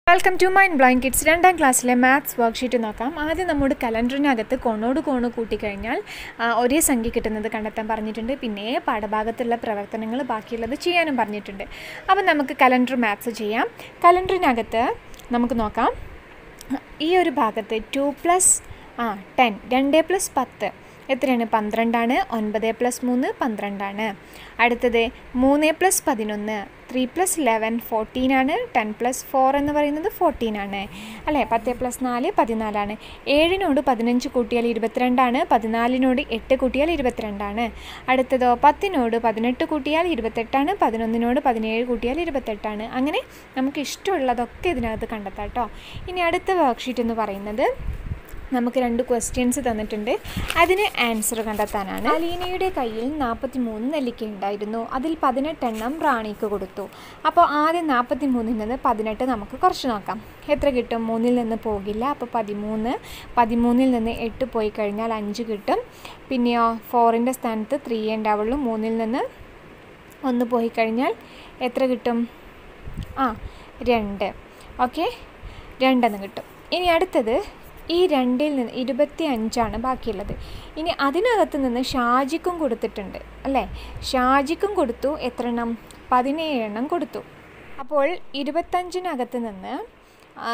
welcome to mind blind kids രണ്ടാം ക്ലാസ്സിലെ maths worksheet നോക്കാം ആദ്യം നമ്മുടെ കലണ്ടറിനകത്ത് കോണോട് കോണ് കൂട്ടിക്കഴിഞ്ഞാൽ ആ, ഒരേ സംഖ്യ കിട്ടുന്നത് കണ്ടെത്താൻ പറഞ്ഞിട്ടുണ്ട് പിന്നെ പാഠഭാഗത്തുള്ള പ്രവർത്തനങ്ങൾ ബാക്കിയുള്ളത് ചെയ്യാനും പറഞ്ഞിട്ടുണ്ട് അപ്പം നമുക്ക് കലണ്ടർ മാത്സ് ചെയ്യാം കലണ്ടറിനകത്ത് നമുക്ക് നോക്കാം ഈ ഒരു ഭാഗത്ത് ടു പ്ലസ് ആ ടെൻ രണ്ട് പ്ലസ് പത്ത് എത്രയാണ് പന്ത്രണ്ടാണ് ഒൻപത് പ്ലസ് മൂന്ന് പന്ത്രണ്ടാണ് അടുത്തത് മൂന്ന് പ്ലസ് പതിനൊന്ന് ത്രീ പ്ലസ് ലെവൻ ഫോർട്ടീൻ ആണ് ടെൻ പ്ലസ് ഫോർ എന്ന് പറയുന്നത് ഫോർട്ടീൻ ആണ് അല്ലേ പത്ത് പ്ലസ് നാല് പതിനാലാണ് ഏഴിനോട് പതിനഞ്ച് കൂട്ടിയാൽ ഇരുപത്തിരണ്ടാണ് പതിനാലിനോട് എട്ട് കൂട്ടിയാൽ ഇരുപത്തിരണ്ടാണ് അടുത്തതോ പത്തിനോട് പതിനെട്ട് കൂട്ടിയാൽ ഇരുപത്തെട്ടാണ് പതിനൊന്നിനോട് പതിനേഴ് കൂട്ടിയാൽ ഇരുപത്തെട്ടാണ് അങ്ങനെ നമുക്ക് ഇഷ്ടമുള്ളതൊക്കെ ഇതിനകത്ത് കണ്ടെത്താം കേട്ടോ ഇനി അടുത്ത വർക്ക്ഷീറ്റ് എന്ന് പറയുന്നത് നമുക്ക് രണ്ട് ക്വസ്റ്റ്യൻസ് തന്നിട്ടുണ്ട് അതിന് ആൻസർ കണ്ടെത്താനാണ് അലീനയുടെ കയ്യിൽ നാൽപ്പത്തി മൂന്ന് നെല്ലിക്ക ഉണ്ടായിരുന്നു അതിൽ പതിനെട്ടെണ്ണം റാണിക്ക് കൊടുത്തു അപ്പോൾ ആദ്യം നാൽപ്പത്തി മൂന്നിൽ നിന്ന് പതിനെട്ട് നമുക്ക് കുറച്ച് നോക്കാം എത്ര കിട്ടും മൂന്നിൽ നിന്ന് പോകില്ല അപ്പോൾ പതിമൂന്ന് പതിമൂന്നിൽ നിന്ന് എട്ട് പോയി കഴിഞ്ഞാൽ അഞ്ച് കിട്ടും പിന്നെയോ ഫോറിൻ്റെ സ്ഥാനത്ത് ത്രീ ഉണ്ടാവുള്ളൂ മൂന്നിൽ നിന്ന് ഒന്ന് പോയി കഴിഞ്ഞാൽ എത്ര കിട്ടും ആ രണ്ട് ഓക്കെ രണ്ടെന്ന് കിട്ടും ഇനി അടുത്തത് ഈ രണ്ടിൽ നിന്ന് ഇരുപത്തി അഞ്ചാണ് ബാക്കിയുള്ളത് ഇനി അതിനകത്ത് നിന്ന് ഷാജിക്കും കൊടുത്തിട്ടുണ്ട് അല്ലേ ഷാജിക്കും കൊടുത്തു എത്ര എണ്ണം പതിനേഴ് എണ്ണം കൊടുത്തു അപ്പോൾ ഇരുപത്തഞ്ചിനകത്ത് നിന്ന് ആ,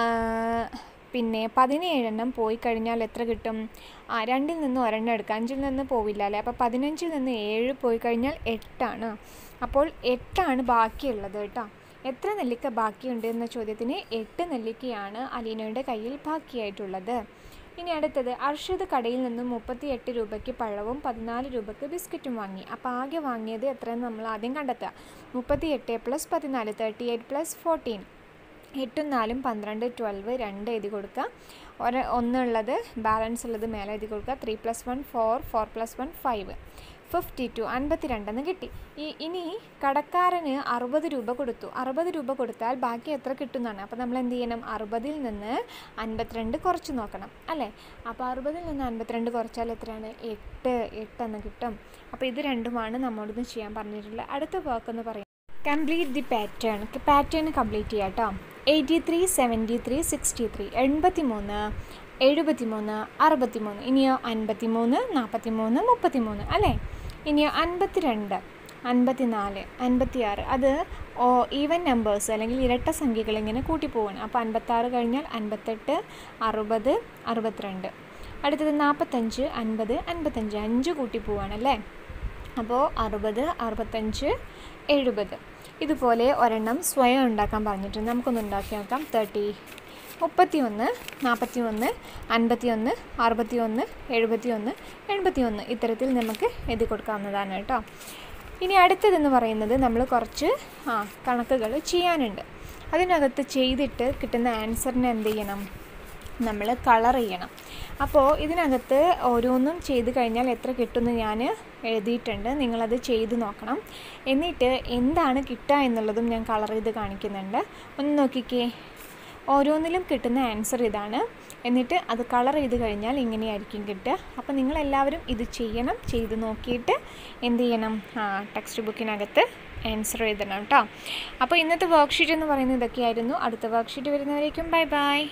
പിന്നെ പതിനേഴെണ്ണം പോയി കഴിഞ്ഞാൽ എത്ര കിട്ടും ആ രണ്ടിൽ നിന്ന് ഒരെണ്ണം എടുക്കാം അഞ്ചിൽ നിന്ന് പോവില്ല അല്ലേ അപ്പോൾ പതിനഞ്ചിൽ നിന്ന് ഏഴ് പോയി കഴിഞ്ഞാൽ എട്ടാണ് അപ്പോൾ എട്ടാണ് ബാക്കിയുള്ളത് കേട്ടോ എത്ര നെല്ലിക്ക ബാക്കിയുണ്ട് എന്ന ചോദ്യത്തിന് എട്ട് നെല്ലിക്കയാണ് അലീനയുടെ കയ്യിൽ ബാക്കിയായിട്ടുള്ളത് ഇനി അടുത്തത് അർഷദ് കടയിൽ നിന്നും മുപ്പത്തി എട്ട് രൂപയ്ക്ക് പഴവും പതിനാല് രൂപയ്ക്ക് ബിസ്ക്കറ്റും വാങ്ങി അപ്പോൾ ആകെ വാങ്ങിയത് എത്രയെന്ന് നമ്മൾ ആദ്യം കണ്ടെത്തുക മുപ്പത്തി എട്ട് പ്ലസ് പതിനാല് തേർട്ടി എയ്റ്റ് പ്ലസ് ഫോർട്ടീൻ എട്ടും നാലും പന്ത്രണ്ട് ട്വൽവ് രണ്ട് എഴുതി കൊടുക്കുക ഒരു ഒന്നുള്ളത് ബാലൻസ് ഉള്ളത് മേലെ എഴുതി കൊടുക്കുക three plus one four four plus one five fifty two അൻപത്തി രണ്ടെന്ന് കിട്ടി ഈ ഇനി കടക്കാരന് അറുപത് രൂപ കൊടുത്തു അറുപത് രൂപ കൊടുത്താൽ ബാക്കി എത്ര കിട്ടുന്നതാണ് അപ്പോൾ നമ്മൾ എന്ത് ചെയ്യണം അറുപതിൽ നിന്ന് അൻപത്തിരണ്ട് കുറച്ച് നോക്കണം അല്ലേ അപ്പോൾ അറുപതിൽ നിന്ന് അൻപത്തിരണ്ട് കുറച്ചാൽ എത്രയാണ് എട്ട് എട്ടെന്ന് കിട്ടും അപ്പോൾ ഇത് രണ്ടുമാണ് നമ്മോടൊന്ന് ചെയ്യാൻ പറഞ്ഞിട്ടുള്ളത് അടുത്ത വർക്ക് എന്ന് പറയുന്നത് complete the pattern pattern complete ചെയ്യാം കേട്ടോ eighty three seventy three sixty three എൺപത്തി മൂന്ന് എഴുപത്തി മൂന്ന് അറുപത്തി മൂന്ന് ഇനിയോ അൻപത്തി മൂന്ന് നാൽപ്പത്തി മൂന്ന് മുപ്പത്തി മൂന്ന് അല്ലേ ഇനിയോ അൻപത്തി രണ്ട് അൻപത്തി നാല് അൻപത്തി ആറ് അത് ഓ ഈവൻ നമ്പേഴ്സ് അല്ലെങ്കിൽ ഇരട്ട സംഖ്യകൾ ഇങ്ങനെ കൂട്ടിപ്പോവാണ് അപ്പോൾ അൻപത്താറ് കഴിഞ്ഞാൽ അൻപത്തെട്ട് അറുപത് അറുപത്തിരണ്ട് അടുത്തത് നാൽപ്പത്തഞ്ച് അൻപത് അൻപത്തഞ്ച് അഞ്ച് കൂട്ടിപ്പോവാണല്ലേ അപ്പോൾ അറുപത് അറുപത്തഞ്ച് എഴുപത് ഇതുപോലെ ഒരെണ്ണം സ്വയം ഉണ്ടാക്കാൻ പറഞ്ഞിട്ടുണ്ട് നമുക്കൊന്ന് ഉണ്ടാക്കി നോക്കാം തേർട്ടി മുപ്പത്തി ഒന്ന് നാൽപ്പത്തി ഒന്ന് അൻപത്തി ഒന്ന് അറുപത്തി ഒന്ന് എഴുപത്തി ഒന്ന് എൺപത്തി ഒന്ന് ഇത്തരത്തിൽ നമുക്ക് എഴുതി കൊടുക്കാവുന്നതാണ് കേട്ടോ ഇനി അടുത്തതെന്ന് പറയുന്നത് നമ്മൾ കുറച്ച് ആ കണക്കുകൾ ചെയ്യാനുണ്ട് അതിനകത്ത് ചെയ്തിട്ട് കിട്ടുന്ന ആൻസറിനെ എന്ത് ചെയ്യണം നമ്മൾ കളർ ചെയ്യണം അപ്പോൾ ഇതിനകത്ത് ഓരോന്നും ചെയ്ത് കഴിഞ്ഞാൽ എത്ര കിട്ടുമെന്ന് ഞാൻ എഴുതിയിട്ടുണ്ട് നിങ്ങളത് ചെയ്ത് നോക്കണം എന്നിട്ട് എന്താണ് കിട്ടുക എന്നുള്ളതും ഞാൻ കളർ ചെയ്ത് കാണിക്കുന്നുണ്ട് ഒന്ന് നോക്കിക്കേ ഓരോന്നിലും കിട്ടുന്ന ആൻസർ ഇതാണ് എന്നിട്ട് അത് കളർ ചെയ്ത് കഴിഞ്ഞാൽ ഇങ്ങനെയായിരിക്കും കിട്ടുക അപ്പോൾ നിങ്ങളെല്ലാവരും ഇത് ചെയ്യണം ചെയ്ത് നോക്കിയിട്ട് എന്ത് ചെയ്യണം ആ ടെക്സ്റ്റ് ബുക്കിനകത്ത് ആൻസർ എഴുതണം കേട്ടോ അപ്പോൾ ഇന്നത്തെ വർക്ക്ഷീറ്റ് എന്ന് പറയുന്നത് ഇതൊക്കെയായിരുന്നു അടുത്ത വർക്ക്ഷീറ്റ് വരുന്നവരേക്കും ബൈ ബൈ